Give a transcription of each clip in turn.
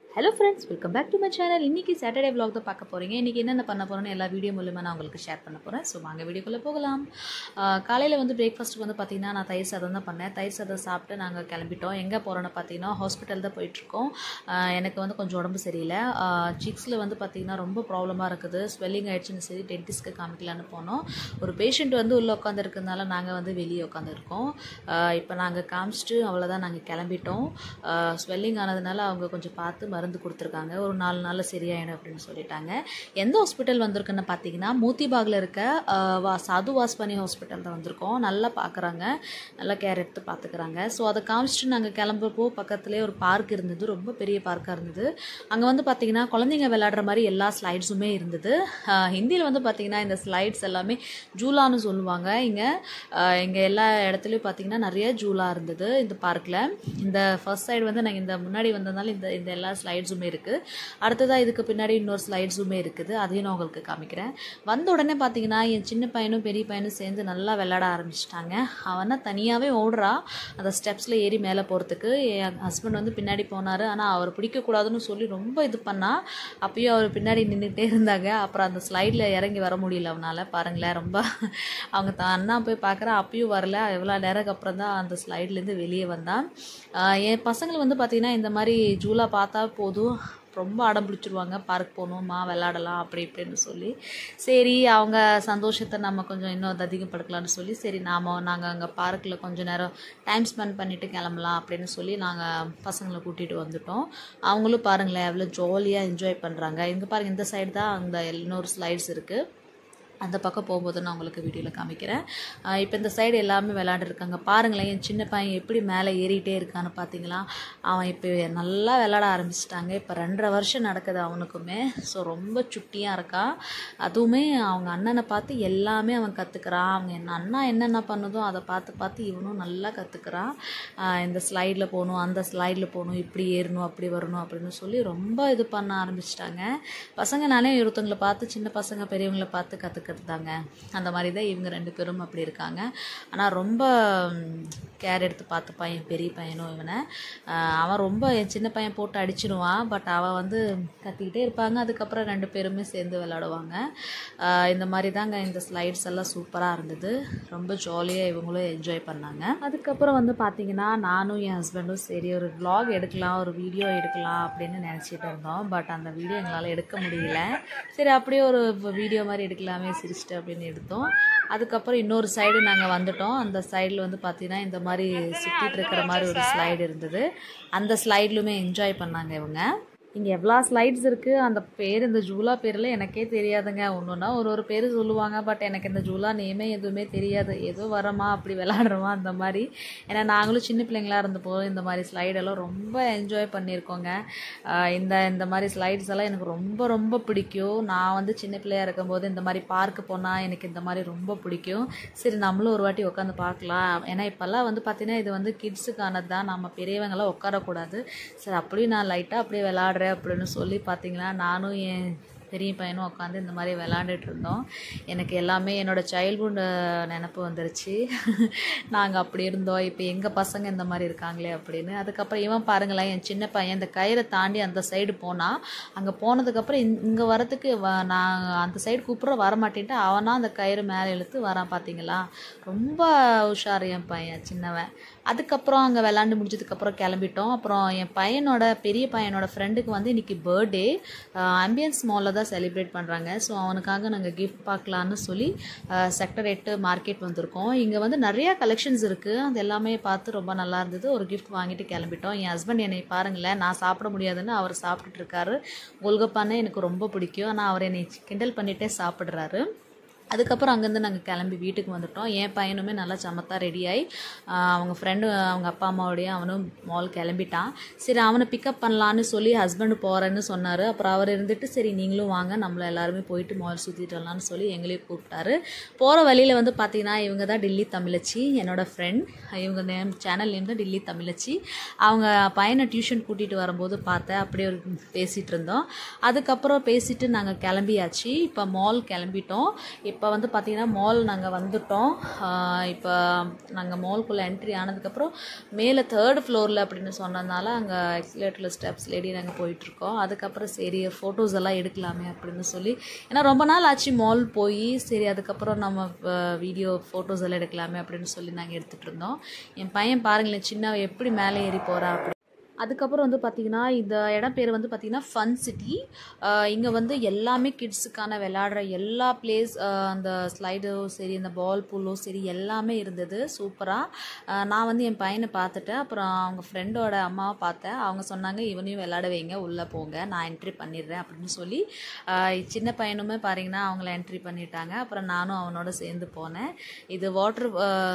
hello friends welcome back to my channel இன்றைக்கி Saturday vlog தான் பார்க்க போகிறீங்க இன்றைக்கி என்னென்ன பண்ண போகிறோன்னு எல்லா வீடியோ மூலமாக நான் உங்களுக்கு ஷேர் பண்ண போகிறேன் ஸோ வாங்க வீடியோக்குள்ளே போகலாம் காலையில் வந்து பிரேக்ஃபாஸ்ட்டுக்கு வந்து பார்த்திங்கன்னா நான் தயிர் சாதம் தான் பண்ணேன் தயிர் சாதம் சாப்பிட்டு நாங்கள் கிளம்பிட்டோம் எங்கே போகிறோன்னு பார்த்தீங்கன்னா ஹாஸ்பிட்டல் தான் போயிட்டுருக்கோம் ஆஹ் எனக்கு வந்து கொஞ்சம் உடம்பு சரியில்லை சிக்ஸில் வந்து பார்த்திங்கன்னா ரொம்ப ப்ராப்ளமாக இருக்குது ஸ்வெல்லிங் ஆயிடுச்சுன்னு சரி டென்டிஸ்க்கு காமிக்கலான்னு போனோம் ஒரு பேஷண்ட் வந்து உள்ளே உட்காந்துருக்கிறதுனால நாங்கள் வந்து வெளியே உட்காந்துருக்கோம் இப்போ நாங்கள் காமிச்சிட்டு அவ்வளோதான் நாங்கள் கிளம்பிட்டோம் ஸ்வெல்லிங் ஆனதுனால அவங்க கொஞ்சம் பார்த்து மருந்து கொடுத்துருக்காங்க ஒரு நாலு நாளில் சரியாயிடும் அப்படின்னு சொல்லிட்டாங்க எந்த ஹாஸ்பிட்டல் வந்திருக்குன்னு பார்த்தீங்கன்னா மூத்திபாகில் இருக்க ஆஹ் வா சாது வாஸ்பானி ஹாஸ்பிட்டல் தான் வந்திருக்கோம் நல்லா பார்க்குறாங்க நல்லா கேர் எடுத்து பார்த்துக்கிறாங்க ஸோ அதை காமிச்சிட்டு நாங்கள் கிளம்புறப்போ பக்கத்துலேயே ஒரு பார்க் இருந்தது ரொம்ப பெரிய பார்க்காக இருந்தது அங்கே வந்து பார்த்தீங்கன்னா குழந்தைங்க விளையாடுற மாதிரி எல்லா ஸ்லைட்ஸுமே இருந்தது ஹிந்தியில் வந்து பார்த்தீங்கன்னா இந்த ஸ்லைட்ஸ் எல்லாமே ஜூலான்னு சொல்லுவாங்க இங்கே இங்கே எல்லா இடத்துலையும் பார்த்தீங்கன்னா நிறைய ஜூலா இருந்தது இந்த பார்க்கில் இந்த ஃபர்ஸ்ட் சைடு வந்து நாங்கள் இந்த முன்னாடி வந்ததுனால இந்த இந்த எல்லா ஸ்லைட்ஸுமே இருக்குது அடுத்ததாக இதுக்கு பின்னாடி இன்னொரு ஸ்லைட்ஸுமே இருக்குது அதையும் நான் உங்களுக்கு காமிக்கிறேன் வந்த உடனே பார்த்தீங்கன்னா என் சின்ன பையனும் பெரிய பையனும் சேர்ந்து நல்லா விளையாட ஆரம்பிச்சிட்டாங்க அவனா தனியாகவே ஓடுறா அந்த ஸ்டெப்ஸில் ஏறி மேலே போகிறதுக்கு என் ஹஸ்பண்ட் வந்து பின்னாடி போனார் ஆனால் அவர் பிடிக்கக்கூடாதுன்னு சொல்லி ரொம்ப இது பண்ணா அப்பயும் அவர் பின்னாடி நின்றுட்டே இருந்தாங்க அப்புறம் அந்த ஸ்லைடில் இறங்கி வர முடியல அவனால் பாருங்களேன் ரொம்ப அவங்க தான் அண்ணா போய் பார்க்குறா அப்பயும் வரல எவ்வளோ நேரம் அப்புறம் தான் அந்த ஸ்லைட்லேருந்து வெளியே வந்தான் ஆஹ் என் பசங்களை வந்து பார்த்திங்கன்னா இந்த மாதிரி ஜூலா பார்த்தா போதும் ரொம்ப அடம் பிடிச்சிருவாங்க பார்க் போகணுமா விளாடலாம் அப்படி இப்படின்னு சொல்லி சரி அவங்க சந்தோஷத்தை நம்ம கொஞ்சம் இன்னும் அதிகப்படுத்தலாம்னு சொல்லி சரி நாம் நாங்கள் அங்கே பார்க்கில் கொஞ்சம் நேரம் டைம் ஸ்பெண்ட் பண்ணிவிட்டு கிளம்பலாம் அப்படின்னு சொல்லி நாங்கள் பசங்களை கூட்டிகிட்டு வந்துட்டோம் அவங்களும் பாருங்களேன் எவ்வளோ ஜாலியாக என்ஜாய் பண்ணுறாங்க இங்கே பாருங்கள் இந்த சைடு தான் அந்த இன்னொரு ஸ்லைட்ஸ் இருக்குது அந்த பக்கம் போகும்போது நான் உங்களுக்கு வீடியோவில் காமிக்கிறேன் இப்போ இந்த சைடு எல்லாமே விளாண்டுருக்காங்க பாருங்களேன் என் சின்ன பையன் எப்படி மேலே ஏறிட்டே இருக்கான்னு பார்த்தீங்களா அவன் இப்போ நல்லா விளாட ஆரம்பிச்சிட்டாங்க இப்போ ரெண்டரை வருஷம் நடக்குது அவனுக்குமே ஸோ ரொம்ப சுட்டியாக இருக்கான் அதுவுமே அவங்க அண்ணனை பார்த்து எல்லாமே அவன் கற்றுக்கிறான் அவங்க என்ன அண்ணா என்னென்ன பண்ணுதோ அதை பார்த்து பார்த்து இவனும் நல்லா கற்றுக்கிறான் இந்த ஸ்லைடில் போகணும் அந்த ஸ்லைடில் போகணும் இப்படி ஏறணும் அப்படி வரணும் அப்படின்னு சொல்லி ரொம்ப இது பண்ண ஆரம்பிச்சிட்டாங்க பசங்க நானே ஒருத்தவங்களை பார்த்து சின்ன பசங்க பெரியவங்களை பார்த்து கற்றுக்கிறது தாங்க அந்த மாதிரி தான் இவங்க ரெண்டு பேரும் அப்படி இருக்காங்க ஆனால் ரொம்ப கேர் எடுத்து பார்த்துப்பான் என் பெரிய பையனும் இவனை ஆஹ் அவன் ரொம்ப என் சின்ன பையன் போட்டு அடிச்சிடுவான் பட் அவன் வந்து கத்திக்கிட்டே இருப்பாங்க அதுக்கப்புறம் ரெண்டு பேருமே சேர்ந்து விளாடுவாங்க ஆஹ் இந்த மாதிரி தாங்க இந்த ஸ்லைட்ஸ் எல்லாம் சூப்பராக இருந்தது ரொம்ப ஜாலியாக இவங்களும் என்ஜாய் பண்ணாங்க அதுக்கப்புறம் வந்து பார்த்தீங்கன்னா நானும் என் ஹஸ்பண்டும் சரி ஒரு vlog எடுக்கலாம் ஒரு வீடியோ எடுக்கலாம் அப்படின்னு நினச்சிட்டு இருந்தோம் பட் அந்த வீடியோ எங்களால் எடுக்க முடியல சரி அப்படியே ஒரு வீடியோ மாதிரி எடுக்கலாமே சிரிச்சிட்டு அப்படின்னு எடுத்தோம் அதுக்கப்புறம் இன்னொரு சைடு நாங்கள் வந்துட்டோம் அந்த சைடில் வந்து பார்த்தீங்கன்னா இந்த மாதிரி சுற்றிட்டு இருக்கிற மாதிரி ஒரு ஸ்லைடு இருந்தது அந்த ஸ்லைட்லுமே என்ஜாய் பண்ணாங்க இவங்க இங்கே எவ்வளோ ஸ்லைட்ஸ் இருக்குது அந்த பேர் இந்த ஜூலா பேரில் எனக்கே தெரியாதுங்க ஒன்று ஒன்றா ஒரு ஒரு பேர் சொல்லுவாங்க பட் எனக்கு இந்த ஜூலா நேமே எதுவுமே தெரியாது ஏதோ வரமா அப்படி விளாடுறோமா அந்த மாதிரி ஏன்னா நாங்களும் சின்ன பிள்ளைங்களா இருந்தப்போ இந்த மாதிரி ஸ்லைடெல்லாம் ரொம்ப என்ஜாய் பண்ணியிருக்கோங்க ஆஹ் இந்த இந்த மாதிரி ஸ்லைட்ஸ் எல்லாம் எனக்கு ரொம்ப ரொம்ப பிடிக்கும் நான் வந்து சின்ன பிள்ளையா இருக்கும்போது இந்த மாதிரி பார்க்கு போனால் எனக்கு இந்த மாதிரி ரொம்ப பிடிக்கும் சரி நம்மளும் ஒரு வாட்டி உட்காந்து பார்க்கலாம் ஏன்னா இப்போல்லாம் வந்து பார்த்தீங்கன்னா இது வந்து கிட்ஸுக்கானது தான் நம்ம பெரியவங்களாம் உட்காரக்கூடாது சரி அப்படியும் நான் லைட்டாக அப்படியே விளாடுறேன் அப்படின்னு சொல்லி பார்த்தீங்கன்னா நானும் என் பெரிய பையனும் உட்காந்து இந்த மாதிரி விளாண்டுட்டு இருந்தோம் எனக்கு எல்லாமே என்னோடய சைல்ட்ஹுட் நினப்பு வந்துருச்சு நாங்கள் அப்படி இருந்தோம் இப்போ எங்கள் பசங்க இந்த மாதிரி இருக்காங்களே அப்படின்னு அதுக்கப்புறம் இவன் பாருங்களேன் என் சின்ன பையன் இந்த கயிறை தாண்டி அந்த சைடு போனால் அங்கே போனதுக்கப்புறம் இங்கே வரத்துக்கு வ நான் அந்த சைடு கூப்பிட்ற வர மாட்டேன்ட்டு அவனா அந்த கயிறு மேலே இழுத்து வரான் பார்த்தீங்களா ரொம்ப உஷார் என் பையன் சின்னவன் அதுக்கப்புறம் அங்கே விளாண்டு முடிஞ்சதுக்கப்புறம் கிளம்பிட்டோம் அப்புறம் என் பையனோட பெரிய பையனோட ஃப்ரெண்டுக்கு வந்து இன்றைக்கி பர்த்டே ஆம்பியன்ஸ் மாலில் தான் செலிப்ரேட் பண்ணுறாங்க ஸோ அவனுக்காக நாங்கள் கிஃப்ட் பார்க்கலான்னு சொல்லி செக்டர் எட்டு மார்க்கெட் வந்திருக்கோம் இங்கே வந்து நிறையா கலெக்ஷன்ஸ் இருக்குது அது எல்லாமே பார்த்து ரொம்ப நல்லா இருந்தது ஒரு கிஃப்ட் வாங்கிட்டு கிளம்பிட்டோம் என் ஹஸ்பண்ட் என்னை பாருங்களேன் நான் சாப்பிட முடியாதுன்னு அவர் சாப்பிட்டுட்டு இருக்காரு கோல்கப்பானே எனக்கு ரொம்ப பிடிக்கும் ஆனால் அவர் என்னை கிண்டல் பண்ணிகிட்டே சாப்பிட்றாரு அதுக்கப்புறம் அங்கேருந்து நாங்கள் கிளம்பி வீட்டுக்கு வந்துட்டோம் என் பையனுமே நல்லா சமத்தா ரெடியாகி அவங்க ஃப்ரெண்டு அவங்க அப்பா அம்மாவோடய அவனும் மால் கிளம்பிட்டான் சரி அவனை பிக்கப் பண்ணலான்னு சொல்லி ஹஸ்பண்டு போகிறேன்னு சொன்னார் அப்புறம் அவர் இருந்துட்டு சரி நீங்களும் வாங்க நம்மள எல்லாருமே போயிட்டு மால் சுற்றிட்டு வரலான்னு சொல்லி எங்களையும் கூப்பிட்டாரு போகிற வழியில் வந்து பார்த்தீங்கன்னா இவங்க தான் டில்லி தமிழச்சி என்னோட ஃப்ரெண்ட் இவங்க நேம் சேனல் நேம் தான் டில்லி தமிழச்சி அவங்க பையனை டியூஷன் கூட்டிகிட்டு வரும்போது பார்த்தேன் அப்படியே ஒரு பேசிகிட்டு இருந்தோம் அதுக்கப்புறம் பேசிட்டு நாங்கள் கிளம்பியாச்சு இப்போ மால் கிளம்பிட்டோம் இப்போ இப்போ வந்து பார்த்தீங்கன்னா மால் நாங்கள் வந்துட்டோம் இப்போ நாங்கள் மால்குள்ளே என்ட்ரி ஆனதுக்கப்புறம் மேலே தேர்ட் ஃப்ளோரில் அப்படின்னு சொன்னதுனால அங்கே எக்ஸிலேட்டரில் ஸ்டெப்ஸ் லேடி நாங்கள் போயிட்டுருக்கோம் அதுக்கப்புறம் சரி ஃபோட்டோஸ் எல்லாம் எடுக்கலாமே அப்படின்னு சொல்லி ஏன்னா ரொம்ப நாள் ஆச்சு மால் போய் சரி அதுக்கப்புறம் நம்ம வீடியோ ஃபோட்டோஸ் எல்லாம் எடுக்கலாமே அப்படின்னு சொல்லி நாங்கள் எடுத்துகிட்டு இருந்தோம் என் பையன் பாருங்களேன் சின்ன எப்படி மேலே ஏறி போகிறா அப்படி அதுக்கப்புறம் வந்து பார்த்திங்கன்னா இந்த இடம் பேர் வந்து பார்த்திங்கன்னா ஃபன் சிட்டி இங்கே வந்து எல்லாமே கிட்ஸுக்கான விளையாடுற எல்லா பிளேஸ் அந்த ஸ்லைடோ சரி இந்த பால் பூலோ சரி எல்லாமே இருந்தது சூப்பராக நான் வந்து என் பையனை பார்த்துட்டேன் அப்புறம் அவங்க ஃப்ரெண்டோட அம்மாவை பார்த்தேன் அவங்க சொன்னாங்க இவனையும் விளையாட வைங்க உள்ளே போங்க நான் என்ட்ரி பண்ணிடுறேன் அப்படின்னு சொல்லி சின்ன பையனுமே பாருங்கன்னா அவங்கள என்ட்ரி பண்ணிட்டாங்க அப்புறம் நானும் அவனோட சேர்ந்து போனேன் இது வாட்டர்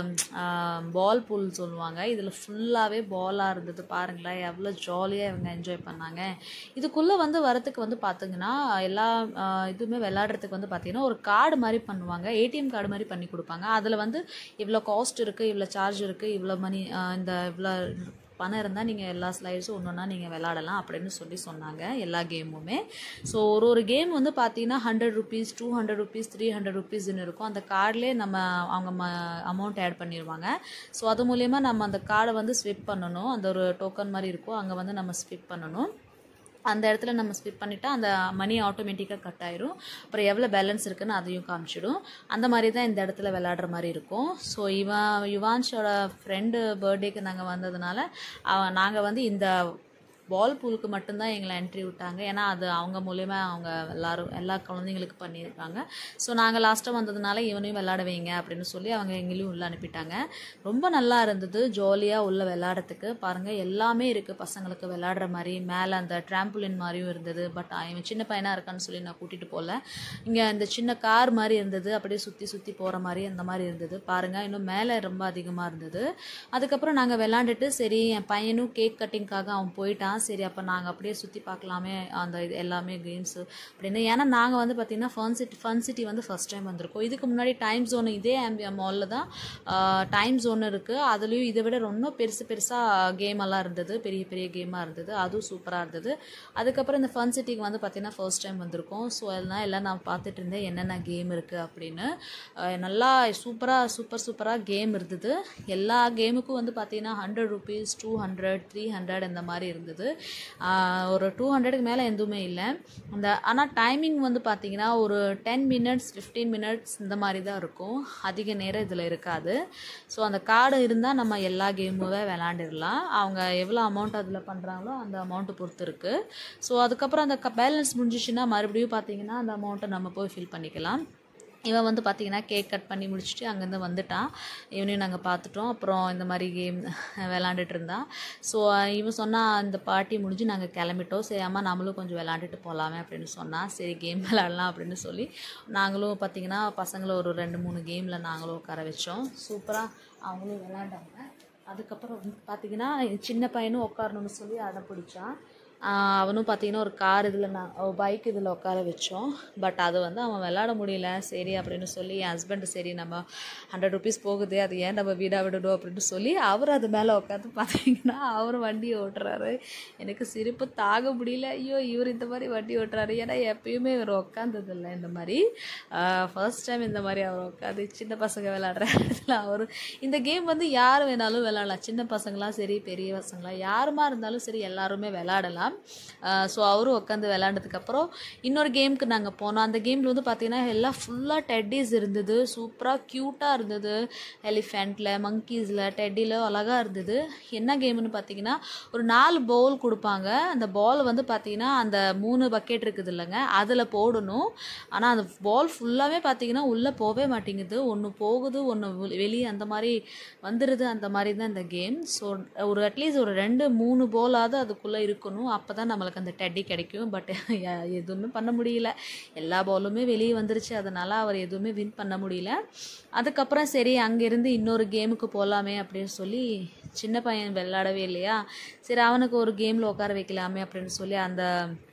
பால் பூல் சொல்லுவாங்க இதில் ஃபுல்லாகவே பாலாக இருந்தது பாருங்களேன் எவ்வளோ ஜாலியாக இவங்க என்ஜாய் பண்ணாங்க இதுக்குள்ளே வந்து வரத்துக்கு வந்து பார்த்திங்கன்னா எல்லா இதுவுமே விளையாடுறதுக்கு வந்து பார்த்திங்கன்னா ஒரு கார்டு மாதிரி பண்ணுவாங்க ஏடிஎம் கார்டு மாதிரி பண்ணி கொடுப்பாங்க அதில் வந்து இவ்வளோ காஸ்ட் இருக்குது இவ்வளோ சார்ஜ் இருக்குது இவ்வளோ மணி இந்த இவ்வளோ பணம் இருந்தால் நீங்கள் எல்லா ஸ்லைட்ஸும் ஒன்று ஒன்றா நீங்கள் விளாடலாம் அப்படின்னு சொல்லி சொன்னாங்க எல்லா கேமுமே ஸோ ஒரு ஒரு கேம் வந்து பார்த்தீங்கன்னா hundred rupees two hundred rupees three hundred ருபீஸ்னு இருக்கும் அந்த கார்ட்லேயே நம்ம அவங்க ம அமௌண்ட் ஆட் பண்ணிடுவாங்க ஸோ அது மூலயமா நம்ம அந்த கார்டை வந்து ஸ்விப் பண்ணணும் அந்த ஒரு டோக்கன் மாதிரி இருக்கும் அங்கே வந்து நம்ம ஸ்விப் பண்ணணும் அந்த இடத்துல நம்ம ஸ்பிட் பண்ணிட்டா அந்த மணி ஆட்டோமேட்டிக்காக கட் ஆயிரும் அப்புறம் எவ்வளோ பேலன்ஸ் இருக்குன்னு அதையும் காமிச்சிடும் அந்த மாதிரி தான் இந்த இடத்துல விளையாடுற மாதிரி இருக்கும் ஸோ இவன் யுவான்ஷோட ஃப்ரெண்டு பர்த்டேக்கு நாங்கள் வந்ததுனால அவன் நாங்கள் வந்து இந்த பால் பூலுக்கு மட்டும்தான் எங்களை என்ட்ரி விட்டாங்க ஏன்னா அது அவங்க மூலயமா அவங்க எல்லாரும் எல்லா குழந்தைங்களுக்கு பண்ணியிருக்காங்க ஸோ நாங்கள் லாஸ்ட்டாக வந்ததுனால இவனையும் விளையாட வைங்க அப்படின்னு சொல்லி அவங்க எங்களையும் உள்ளே அனுப்பிட்டாங்க ரொம்ப நல்லா இருந்தது ஜாலியாக உள்ள விளையாடுறதுக்கு பாருங்கள் எல்லாமே இருக்குது பசங்களுக்கு விளையாடுற மாதிரி மேலே அந்த ட்ராம்புலின் மாதிரியும் இருந்தது பட் இவன் சின்ன பையனாக இருக்கான்னு சொல்லி நான் கூட்டிகிட்டு போகல இங்கே அந்த சின்ன கார் மாதிரி இருந்தது அப்படியே சுற்றி சுற்றி போகிற மாதிரி அந்த மாதிரி இருந்தது பாருங்கள் இன்னும் மேலே ரொம்ப அதிகமாக இருந்தது அதுக்கப்புறம் நாங்கள் விளாண்டுட்டு சரி என் பையனும் கேக் கட்டிங்க்காக அவன் போயிட்டான் சரி அப்போ நாங்கள் அப்படியே சுற்றி பார்க்கலாமே அந்த இது எல்லாமே கேம்ஸு அப்படின்னு ஏன்னா நாங்கள் வந்து பார்த்திங்கன்னா ஃபன் சிட்டி ஃபன் சிட்டி வந்து ஃபஸ்ட் டைம் வந்திருக்கோம் இதுக்கு முன்னாடி டைம் ஜோன் இதே ஆம்பி மாலில் தான் டைம் ஜோன் இருக்குது அதுலேயும் இதை விட ரொம்ப பெருசு பெருசாக கேம் எல்லாம் இருந்தது பெரிய பெரிய கேமாக இருந்தது அதுவும் சூப்பராக இருந்தது அதுக்கப்புறம் இந்த ஃபன் சிட்டிக்கு வந்து பார்த்திங்கன்னா ஃபர்ஸ்ட் டைம் வந்திருக்கோம் ஸோ அதெல்லாம் எல்லாம் நான் பார்த்துட்டு இருந்தேன் என்னென்ன கேம் இருக்குது அப்படின்னு நல்லா சூப்பராக சூப்பர் சூப்பராக கேம் இருந்தது எல்லா கேமுக்கும் வந்து பார்த்திங்கன்னா hundred rupees two hundred three hundred இந்த மாதிரி இருந்தது ஒரு டூ ஹண்ட்ரடுக்கு மேலே எதுவுமே இல்லை அந்த ஆனால் டைமிங் வந்து பார்த்திங்கன்னா ஒரு டென் மினிட்ஸ் ஃபிஃப்டீன் மினிட்ஸ் இந்த மாதிரி தான் இருக்கும் அதிக நேரம் இதில் இருக்காது ஸோ அந்த கார்டு இருந்தால் நம்ம எல்லா கேமுமே விளாண்டுடலாம் அவங்க எவ்வளோ அமௌண்ட் அதில் பண்ணுறாங்களோ அந்த அமௌண்ட்டு பொறுத்து இருக்குது ஸோ அதுக்கப்புறம் அந்த பேலன்ஸ் முடிஞ்சிச்சுன்னா மறுபடியும் பார்த்தீங்கன்னா அந்த அமௌண்ட்டை நம்ம போய் ஃபில் பண்ணிக்கலாம் இவன் வந்து பார்த்திங்கன்னா கேக் கட் பண்ணி முடிச்சுட்டு அங்கேருந்து வந்துட்டான் இவனையும் நாங்கள் பார்த்துட்டோம் அப்புறம் இந்த மாதிரி கேம் விளாண்டுட்டு இருந்தான் ஸோ இவன் சொன்னால் இந்த பார்ட்டி முடிஞ்சு நாங்கள் கிளம்பிட்டோம் சரி அம்மா நம்மளும் கொஞ்சம் விளாண்டுட்டு போகலாமே அப்படின்னு சொன்னால் சரி கேம் விளாட்லாம் அப்படின்னு சொல்லி நாங்களும் பார்த்திங்கன்னா பசங்களை ஒரு ரெண்டு மூணு கேமில் நாங்களும் உட்கார வச்சோம் சூப்பராக அவங்களும் விளாண்டாங்க அதுக்கப்புறம் வந்து பார்த்திங்கன்னா சின்ன பையனும் உட்காரணும்னு சொல்லி அடம் பிடிச்சான் அவனும் பார்த்தீங்கன்னா ஒரு கார் இதில் நான் பைக் இதில் உட்கார வச்சோம் பட் அது வந்து அவன் விளாட முடியல சரி அப்படின்னு சொல்லி என் ஹஸ்பண்ட் சரி நம்ம ஹண்ட்ரட் ருபீஸ் போகுது அது ஏன் நம்ம வீடாக விடணும் அப்படின்னு சொல்லி அவர் அது மேலே உட்காந்து பார்த்தீங்கன்னா அவர் வண்டி ஓட்டுறாரு எனக்கு சிரிப்பு தாங்க முடியல ஐயோ இவர் இந்த மாதிரி வண்டி ஓட்டுறாரு ஏன்னா எப்பயுமே இவர் உட்காந்ததில்லை இந்த மாதிரி ஃபர்ஸ்ட் டைம் இந்த மாதிரி அவர் உட்காந்து சின்ன பசங்க விளாடுற இடத்துல அவர் இந்த கேம் வந்து யார் வேணாலும் விளாடலாம் சின்ன பசங்களாம் சரி பெரிய பசங்களாம் யாருமா இருந்தாலும் சரி எல்லாருமே விளாடலாம் ஸோ அவரும் உட்காந்து விளாண்டதுக்கப்புறம் இன்னொரு கேமுக்கு நாங்கள் போனோம் அந்த கேமில் வந்து பார்த்தீங்கன்னா எல்லாம் ஃபுல்லாக டெட்டிஸ் இருந்தது சூப்பராக க்யூட்டாக இருந்தது எலிஃபெண்ட்டில் மங்கீஸில் டெட்டியில் அழகாக இருந்தது என்ன கேம்னு பார்த்தீங்கன்னா ஒரு நாலு பவுல் கொடுப்பாங்க அந்த பால் வந்து பார்த்தீங்கன்னா அந்த மூணு பக்கெட் இருக்குது இல்லைங்க அதில் போடணும் ஆனால் அந்த பால் ஃபுல்லாகவே பார்த்தீங்கன்னா உள்ளே போகவே மாட்டேங்குது ஒன்று போகுது ஒன்று வெளியே அந்த மாதிரி வந்துடுது அந்த மாதிரி தான் இந்த கேம் ஸோ ஒரு அட்லீஸ்ட் ஒரு ரெண்டு மூணு பாலாவது அதுக்குள்ளே இருக்கணும் அப்போ தான் நம்மளுக்கு அந்த டெட்டி கிடைக்கும் பட் எதுவுமே பண்ண முடியல எல்லா பாலுமே வெளியே வந்துருச்சு அதனால் அவர் எதுவுமே வின் பண்ண முடியல அதுக்கப்புறம் சரி அங்கேருந்து இன்னொரு கேமுக்கு போகலாமே அப்படின்னு சொல்லி சின்ன பையன் விளையாடவே இல்லையா சரி அவனுக்கு ஒரு கேமில் உட்கார வைக்கலாமே அப்படின்னு சொல்லி அந்த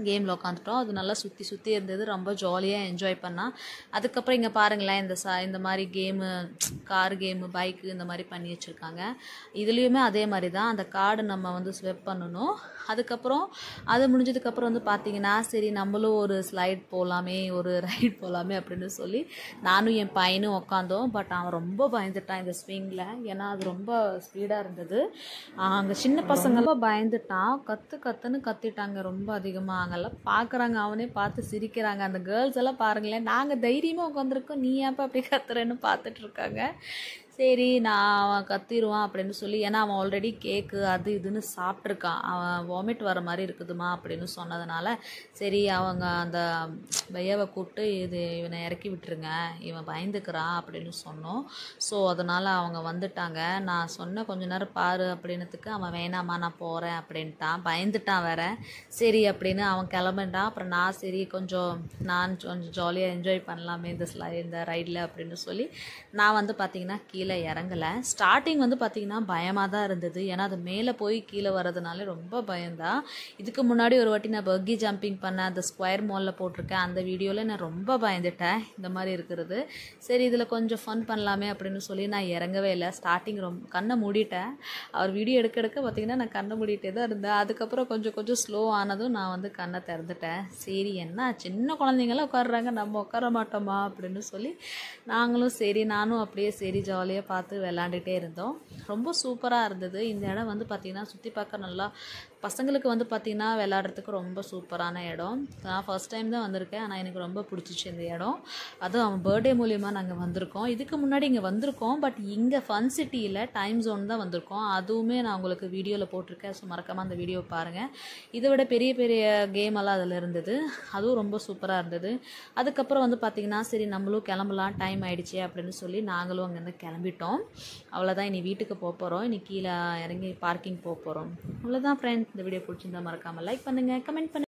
கேமில் உட்காந்துட்டோம் அது நல்லா சுற்றி சுற்றி இருந்தது ரொம்ப ஜாலியாக என்ஜாய் பண்ணால் அதுக்கப்புறம் இங்கே பாருங்களேன் இந்த சா இந்த மாதிரி கேமு கார் கேமு பைக்கு இந்த மாதிரி பண்ணி வச்சுருக்காங்க இதுலேயுமே அதே மாதிரி தான் அந்த கார்டு நம்ம வந்து ஸ்வெப் பண்ணணும் அதுக்கப்புறம் அது முடிஞ்சதுக்கப்புறம் வந்து பார்த்தீங்கன்னா சரி நம்மளும் ஒரு ஸ்லைட் போகலாமே ஒரு ரைட் போகலாமே அப்படின்னு சொல்லி நானும் என் பையனும் உட்காந்தோம் பட் அவன் ரொம்ப பயந்துட்டான் இந்த ஸ்விங்கில் ஏன்னா அது ரொம்ப ஸ்பீடாக இருந்தது அங்கே சின்ன பசங்களாம் பயந்துட்டான் கற்று கற்றுன்னு கத்திட்டாங்க ரொம்ப அதிகமாக அங்கெல்லாம் பார்க்குறாங்க அவனே பார்த்து சிரிக்கிறாங்க அந்த கேர்ள்ஸ் எல்லாம் பாருங்களேன் நாங்கள் தைரியமாக உட்காந்துருக்கோம் நீ ஏன்ப்பா அப்படி கத்துறேன்னு பார்த்துட்டு இருக்காங்க சரி நான் அவன் கத்திடுவான் அப்படின்னு சொல்லி ஏன்னா அவன் ஆல்ரெடி கேக்கு அது இதுன்னு சாப்பிட்ருக்கான் அவன் வாமிட் வர மாதிரி இருக்குதுமா அப்படின்னு சொன்னதுனால சரி அவங்க அந்த பையாவை கூப்பிட்டு இது இவனை இறக்கி விட்டுருங்க இவன் பயந்துக்கிறான் அப்படின்னு சொன்னோம் ஸோ அதனால் அவங்க வந்துட்டாங்க நான் சொன்ன கொஞ்ச நேரம் பாரு அப்படின்னதுக்கு அவன் வேணாமா நான் போகிறேன் அப்படின்ட்டான் பயந்துட்டான் வேற சரி அப்படின்னு அவன் கிளம்பிட்டான் அப்புறம் நான் சரி கொஞ்சம் நான் கொஞ்சம் ஜாலியாக என்ஜாய் பண்ணலாமே இந்த ஸ்லை இந்த ரைடில் அப்படின்னு சொல்லி நான் வந்து பார்த்தீங்கன்னா கீழே இறங்கலை ஸ்டார்டிங் வந்து பார்த்தீங்கன்னா பயமாக தான் இருந்தது ஏன்னா அது மேலே போய் கீழே வர்றதுனால ரொம்ப பயம்தான் இதுக்கு முன்னாடி ஒரு வாட்டி நான் பக்கி ஜம்பிங் பண்ணேன் அந்த ஸ்கொயர் மாலில் போட்டிருக்கேன் அந்த வீடியோவில் நான் ரொம்ப பயந்துட்டேன் இந்த மாதிரி இருக்கிறது சரி இதில் கொஞ்சம் ஃபன் பண்ணலாமே அப்படின்னு சொல்லி நான் இறங்கவே இல்லை ஸ்டார்டிங் ரொம்ப கண்ணை மூடிட்டேன் அவர் வீடியோ எடுக்க எடுக்க பார்த்தீங்கன்னா நான் கண்ணை மூடிட்டே தான் இருந்தேன் அதுக்கப்புறம் கொஞ்சம் கொஞ்சம் ஸ்லோ ஆனதும் நான் வந்து கண்ணை திறந்துட்டேன் சரி என்ன சின்ன குழந்தைங்களாம் உட்காடுறாங்க நம்ம உட்கார மாட்டோமா அப்படின்னு சொல்லி நாங்களும் சரி நானும் அப்படியே சரி ஜாலியாக பார்த்து விளாண்டுட்டே இருந்தோம் ரொம்ப சூப்பராக இருந்தது இந்த இடம் வந்து பார்த்திங்கன்னா சுற்றி பார்க்க நல்லா பசங்களுக்கு வந்து பார்த்திங்கன்னா விளாட்றதுக்கு ரொம்ப சூப்பரான இடம் நான் ஃபர்ஸ்ட் டைம் தான் வந்திருக்கேன் ஆனால் எனக்கு ரொம்ப பிடிச்சிச்சு இந்த இடம் அதுவும் அவன் பர்த்டே மூலியமாக நாங்கள் வந்திருக்கோம் இதுக்கு முன்னாடி இங்கே வந்திருக்கோம் பட் இங்கே ஃபன் சிட்டியில் டைம் ஜோன் தான் வந்திருக்கோம் அதுவுமே நான் உங்களுக்கு வீடியோவில் போட்டிருக்கேன் ஸோ மறக்காமல் அந்த வீடியோ பாருங்கள் இதை விட பெரிய பெரிய கேம் எல்லாம் அதில் இருந்தது அதுவும் ரொம்ப சூப்பராக இருந்தது அதுக்கப்புறம் வந்து பார்த்திங்கன்னா சரி நம்மளும் கிளம்பலாம் டைம் ஆயிடுச்சு அப்படின்னு சொல்லி நாங்களும் அங்கேருந்து கிளம்பிட்டோம் அவ்வளோதான் இனி வீட்டுக்கு போக போகிறோம் இனி கீழே இறங்கி பார்க்கிங் போக போகிறோம் அவ்வளோதான் ஃப்ரெண்ட்ஸ் இந்த வீடியோ பிடிச்சிருந்தா மறக்காமல் லைக் பண்ணுங்கள் கமெண்ட் பண்ணுங்கள்